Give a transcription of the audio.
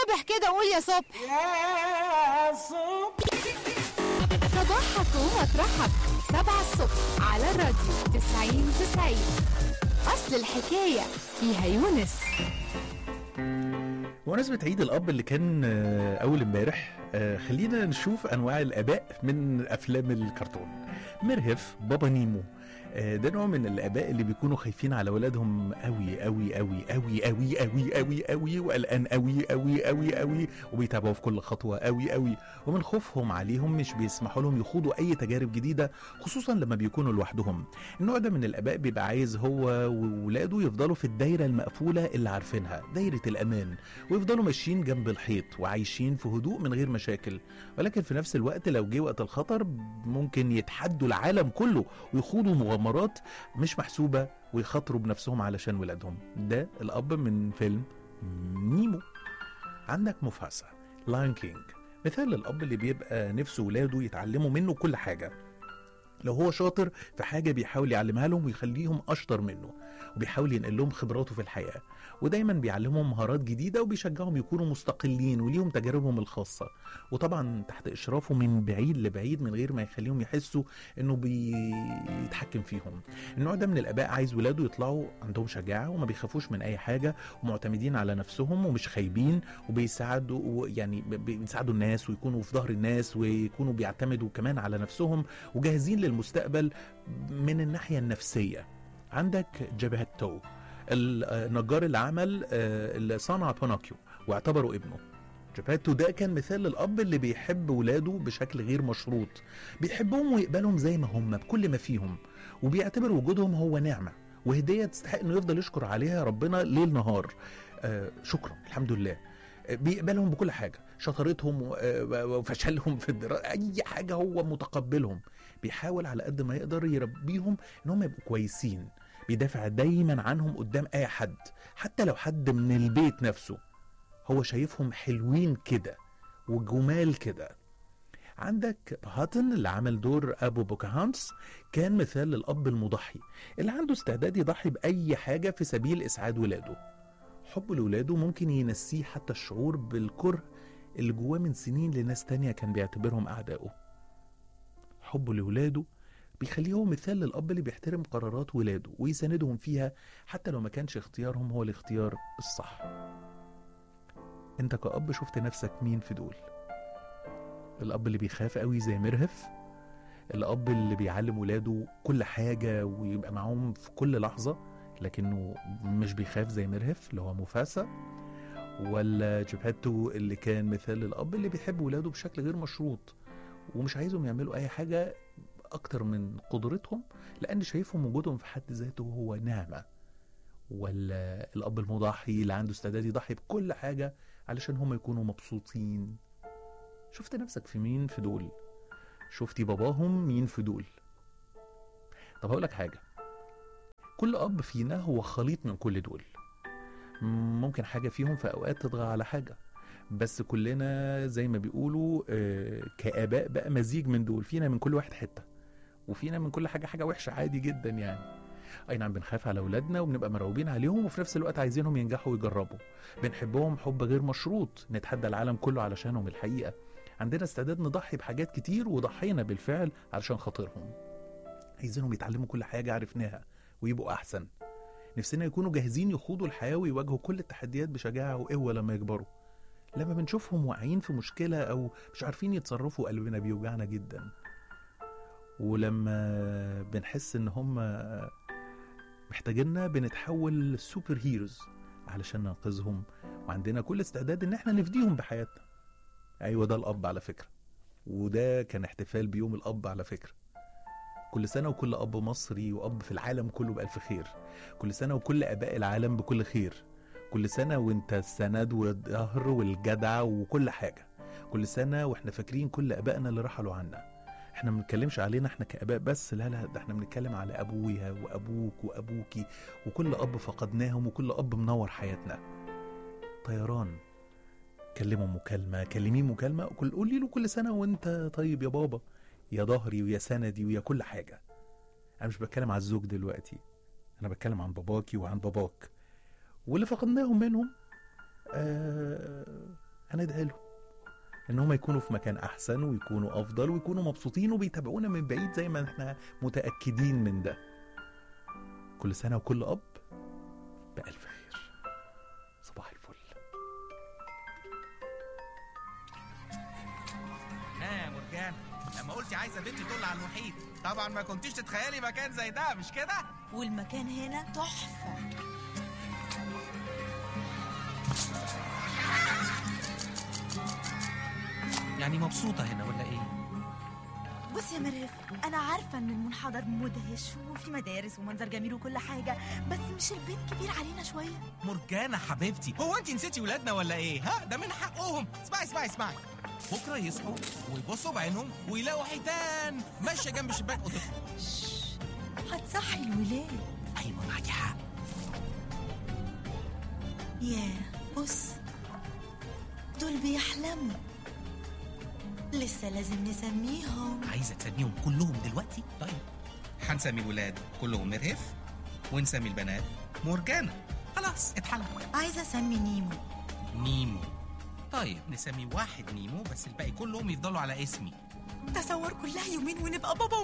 صابح كده قول يا صبح يا صبح صباحك ومطرحك سبعة الصبح على الراديو تسعين تسعين أصل الحكاية فيها يونس بمناسبة عيد الأب اللي كان آه، أول امبارح آه، خلينا نشوف أنواع الآباء من أفلام الكرتون مرهف بابا نيمو آه، ده نوع من الآباء اللي بيكونوا خايفين على ولادهم قوي قوي قوي قوي قوي قوي قوي قوي وقلقان قوي قوي قوي قوي وبيتابعوا في كل خطوة قوي قوي ومن خوفهم عليهم مش بيسمحوا لهم يخوضوا أي تجارب جديدة خصوصا لما بيكونوا لوحدهم النوع ده من الآباء بيبقى عايز هو وولاده يفضلوا في الدايرة المقفولة اللي عارفينها دايرة الأمان ويفضلوا ماشيين جنب الحيط وعايشين في هدوء من غير مشاكل ولكن في نفس الوقت لو جه وقت الخطر ممكن يتحدوا العالم كله ويخوضوا مغامرات مش محسوبة ويخاطروا بنفسهم علشان ولادهم ده الأب من فيلم نيمو عندك مفاسا لاين كينج مثال للأب اللي بيبقى نفسه ولاده يتعلموا منه كل حاجة لو هو شاطر في حاجة بيحاول يعلمها لهم ويخليهم أشطر منه وبيحاول ينقل لهم خبراته في الحياة ودايما بيعلمهم مهارات جديدة وبيشجعهم يكونوا مستقلين وليهم تجاربهم الخاصة وطبعا تحت إشرافه من بعيد لبعيد من غير ما يخليهم يحسوا إنه بيتحكم فيهم النوع ده من الآباء عايز ولاده يطلعوا عندهم شجاعة وما بيخافوش من أي حاجة ومعتمدين على نفسهم ومش خايبين وبيساعدوا يعني بيساعدوا الناس ويكونوا في ظهر الناس ويكونوا بيعتمدوا كمان على نفسهم وجاهزين للمستقبل من الناحية النفسية عندك جابهتو النجار اللي عمل آه، اللي صنع بونوكيو واعتبره ابنه جاباتو ده كان مثال للأب اللي بيحب ولاده بشكل غير مشروط بيحبهم ويقبلهم زي ما هم بكل ما فيهم وبيعتبر وجودهم هو نعمة وهدية تستحق انه يفضل يشكر عليها ربنا ليل نهار آه شكرا الحمد لله آه، بيقبلهم بكل حاجة شطارتهم و- آه، وفشلهم في الدراسة أي حاجة هو متقبلهم بيحاول على قد ما يقدر يربيهم ان هم يبقوا كويسين بيدافع دايما عنهم قدام اي حد حتى لو حد من البيت نفسه هو شايفهم حلوين كده وجمال كده عندك هاتن اللي عمل دور ابو بوكاهانس كان مثال للاب المضحي اللي عنده استعداد يضحي باي حاجه في سبيل اسعاد ولاده حبه لولاده ممكن ينسيه حتى الشعور بالكره اللي جواه من سنين لناس تانية كان بيعتبرهم اعدائه حبه لولاده بيخليه هو مثال للأب اللي بيحترم قرارات ولاده ويساندهم فيها حتى لو ما كانش اختيارهم هو الاختيار الصح انت كأب شفت نفسك مين في دول الأب اللي بيخاف قوي زي مرهف الأب اللي بيعلم ولاده كل حاجة ويبقى معاهم في كل لحظة لكنه مش بيخاف زي مرهف اللي هو مفاسا ولا جبهته اللي كان مثال للأب اللي بيحب ولاده بشكل غير مشروط ومش عايزهم يعملوا أي حاجة أكتر من قدرتهم لأن شايفهم وجودهم في حد ذاته هو نعمة ولا الأب المضحي اللي عنده استعداد يضحي بكل حاجة علشان هم يكونوا مبسوطين شفت نفسك في مين في دول شفتي باباهم مين في دول طب هقولك حاجة كل أب فينا هو خليط من كل دول ممكن حاجة فيهم في أوقات تطغى على حاجة بس كلنا زي ما بيقولوا آه، كآباء بقى مزيج من دول فينا من كل واحد حتة وفينا من كل حاجة حاجة وحشة عادي جدا يعني أي نعم بنخاف على أولادنا وبنبقى مرعوبين عليهم وفي نفس الوقت عايزينهم ينجحوا ويجربوا بنحبهم حب غير مشروط نتحدى العالم كله علشانهم الحقيقة عندنا استعداد نضحي بحاجات كتير وضحينا بالفعل علشان خاطرهم عايزينهم يتعلموا كل حاجة عرفناها ويبقوا أحسن نفسنا يكونوا جاهزين يخوضوا الحياة ويواجهوا كل التحديات بشجاعة وقوة لما يكبروا لما بنشوفهم واقعين في مشكلة أو مش عارفين يتصرفوا قلبنا بيوجعنا جدا ولما بنحس إن هم محتاجيننا بنتحول سوبر هيروز علشان ننقذهم وعندنا كل استعداد إن احنا نفديهم بحياتنا أيوة ده الأب على فكرة وده كان احتفال بيوم الأب على فكرة كل سنة وكل أب مصري وأب في العالم كله بألف خير كل سنة وكل آباء العالم بكل خير كل سنة وانت السند والظهر والجدع وكل حاجة كل سنة واحنا فاكرين كل آبائنا اللي رحلوا عنا احنا ما بنتكلمش علينا احنا كآباء بس لا لا ده احنا بنتكلم على أبويا وأبوك وأبوكي وكل أب فقدناهم وكل أب منور حياتنا طيران كلمه مكالمة كلميه مكالمة وكل قولي له كل سنة وانت طيب يا بابا يا ظهري ويا سندي ويا كل حاجة أنا مش بتكلم على الزوج دلوقتي أنا بتكلم عن باباكي وعن باباك واللي فقدناهم منهم آه هندعي له ان هم يكونوا في مكان احسن ويكونوا افضل ويكونوا مبسوطين وبيتابعونا من بعيد زي ما احنا متاكدين من ده كل سنه وكل اب بالف خير صباح الفل ها يا مرجان لما قلتي عايزه بنتي تطل على المحيط طبعا ما كنتيش تتخيلي مكان زي ده مش كده والمكان هنا تحفة يعني مبسوطه هنا ولا ايه بص يا مريف أنا عارفة إن المنحدر مدهش وفي مدارس ومنظر جميل وكل حاجة بس مش البيت كبير علينا شوية مرجانة حبيبتي هو انت نسيتي ولادنا ولا ايه ها ده من حقهم اسمعي اسمعي اسمعي بكره يصحوا ويبصوا بعينهم ويلاقوا حيتان ماشيه جنب شباك اوضتهم شش، هتصحي الولاد ايوه معاكي حق ياه بص دول بيحلموا لسه لازم نسميهم عايزه تسميهم كلهم دلوقتي طيب هنسمي الولاد كلهم مرهف ونسمي البنات مرجانة خلاص اتحل عايزة أسمي نيمو نيمو طيب نسمي واحد نيمو بس الباقي كلهم يفضلوا على اسمي تصور كلها يومين ونبقى بابا